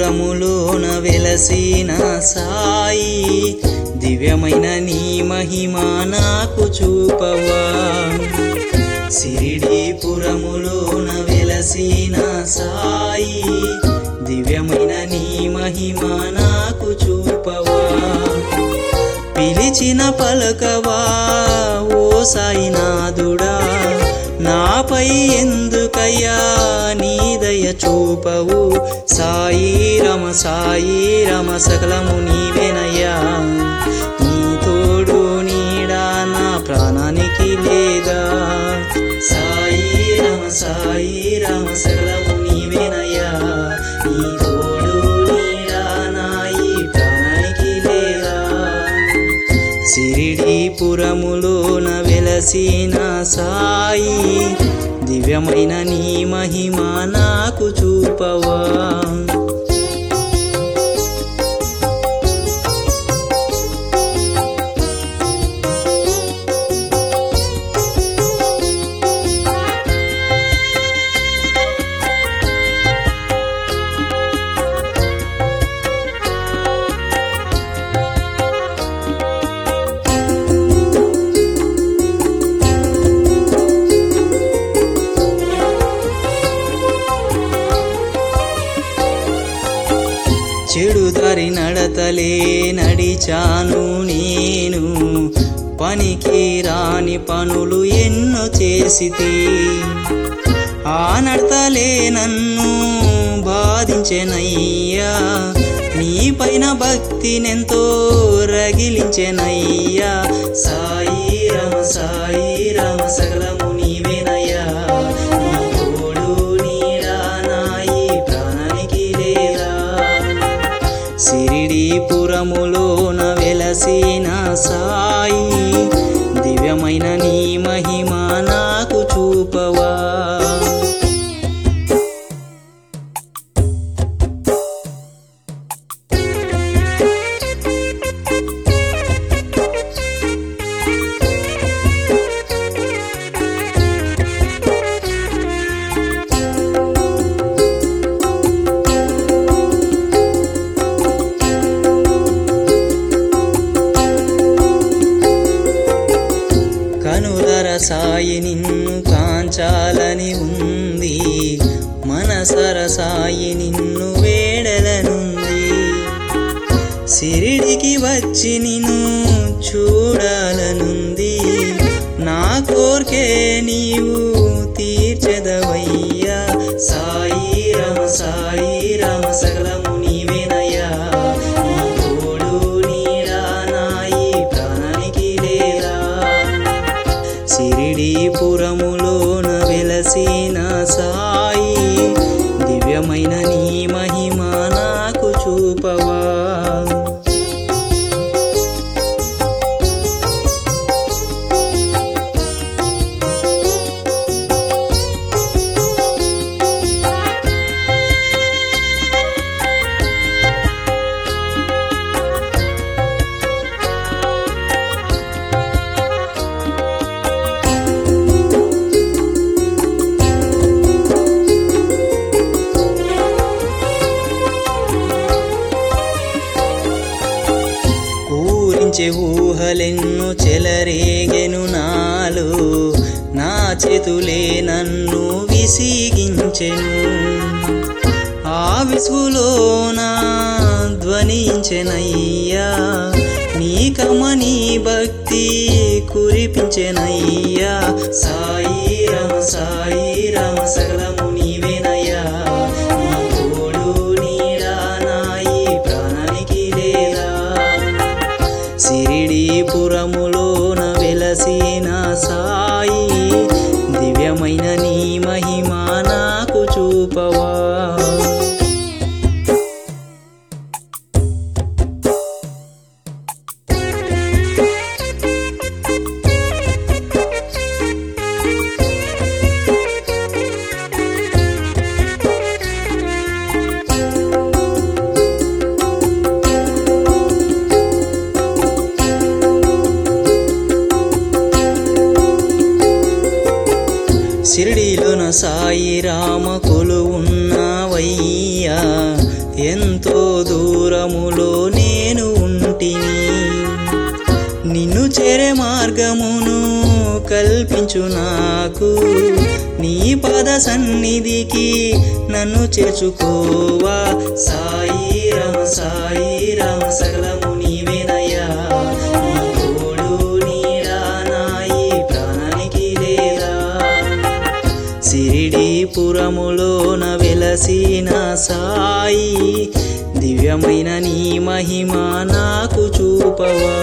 పురములోన వెలసిన సాయి దివ్యమైన నీ మహిమ నాకు చూపవా సిరిడి పురములోన వెలసిన సాయి దివ్యమైన నీ మహిమ నాకు చూపవా పిలిచిన పలకవా ఓ సాయినాథుడా నాపై ఎందుకయ్యా నీ దయ చూపవు సాయి రమ సాయి రమ సకలము నీవేనయ్యా నీ తోడు నీడా నా ప్రాణానికి లేదా సాయి రమ సాయి రమ సకలము నీవేనయ్యా నీ తోడు నీడా నా ఈ ప్రాణానికి లేదా సిరిడి పురములోన వెలసిన సాయి దివ్యమైన నీ మహిమ నాకు చూపవా చెడు దారి నడతలే నడిచాను నేను పనికి రాని పనులు ఎన్నో చేసితే ఆ నడతలే నన్ను బాధించెనయ్యా నీ పైన భక్తినెంతో రగిలించెనయ్యా సాయి రమ సాయి రమ సకలము నీవేనయ్యా నీ తోడు నీడా నా ఈ ప్రాణానికి లేదా సిరిడి పురములోన వెలసిన సాయి దివ్యమైన నీ మహిమ నాకు చూపవా కనుదర సాయి నిన్ను కాంచాలని ఉంది మనసర సాయి నిన్ను వేడలనుంది సిరిడికి వచ్చి నిన్ను చూడాలనుంది నా కోర్కే నీవు తీర్చెదవయ్యా సాయి రమ సాయి రమ సకలము నీవేనయ్యా నీ తోడు నీడా నా ఈ ప్రాణానికి లేదా సిరిడి పురములోన వెలసిన సాయి దివ్యమైన నీ మహిమ నాకు చూపవా పూరించే ఊహలెన్ను చెలరేగెను నాలో నా చేతులే నన్ను విసిగించెను ఆ విసుగులోన ధ్వనించెనయ్యా నీ కమని భక్తి కురిపించెనయ్యా సాయి రమ సాయి రమ సకలము నీవేనయ్యా నీ తోడు నీడా నా ఈ ప్రాణానికి లేదా సిరిడి పురములోన వెలసిన సాయి దివ్యమైన నీ మహిమ నాకు చూపవా షిరిడీలోన సాయి రామ కొలు ఉన్నవయ్యా ఎంత నిన్ను చేరే మార్గమును కల్పించు నాకు నీ పద సన్నిధికి నన్ను చేర్చుకోవా సాయి రామ సాయి రామ సకలము నీవేనయ్యా నీ తోడు నీడా నాయి ప్రాణానికి లేదా సిరిడి పురములోన వెలసిన సాయి దివ్యమైన నీ మహిమ నాకు చూపవా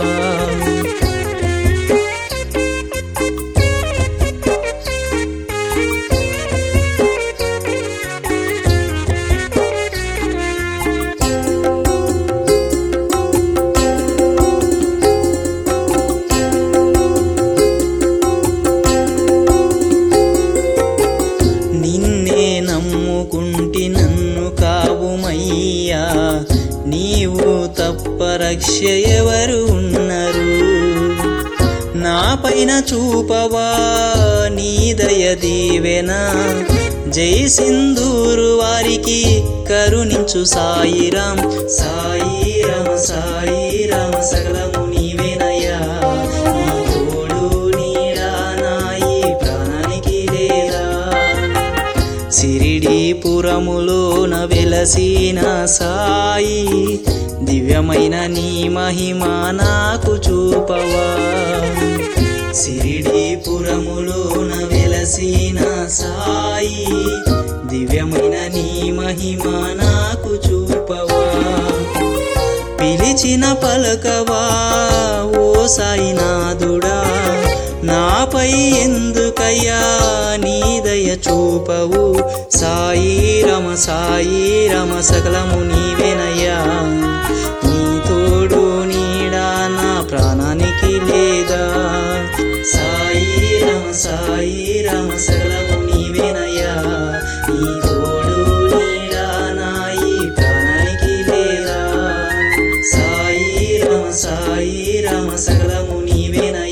నిన్నే నమ్ముకుంటి నన్ను కావుమయ్యా నీవు తప్ప రక్ష ఎవరు ఉన్నారు నా పైన చూపవా నీ దయ దీవెన జై సింధూరు వారికి కరుణించు సాయిరాం సాయిరామ సాయిరామ సకలము నీవేనయ్యా నీ తోడు నీడా నాయి ప్రాణానికి లేదా సిరిడి పురములోన వెలసిన సాయి దివ్యమైన నీ మహిమ నాకు చూపవా సిరిడి పురములోన వెలసిన సాయి దివ్యమైన నీ మహిమ నాకు చూపవా పిలిచిన పలకవా ఓ సాయినాథుడా నాపై ఎందుకయ్యా నీ దయ చూపవు సాయి రమ సాయి రమ సకలము నీవేనయ్యా నీ తోడు నీడా నా ప్రాణానికి లేదా సాయి రమ సాయి రమ సకలము నీవేనయ్యా నీ తోడు నీడా నాయి ప్రాణానికి లేదా సాయి రమ సాయి రమ సకలము నీవేనయ్యా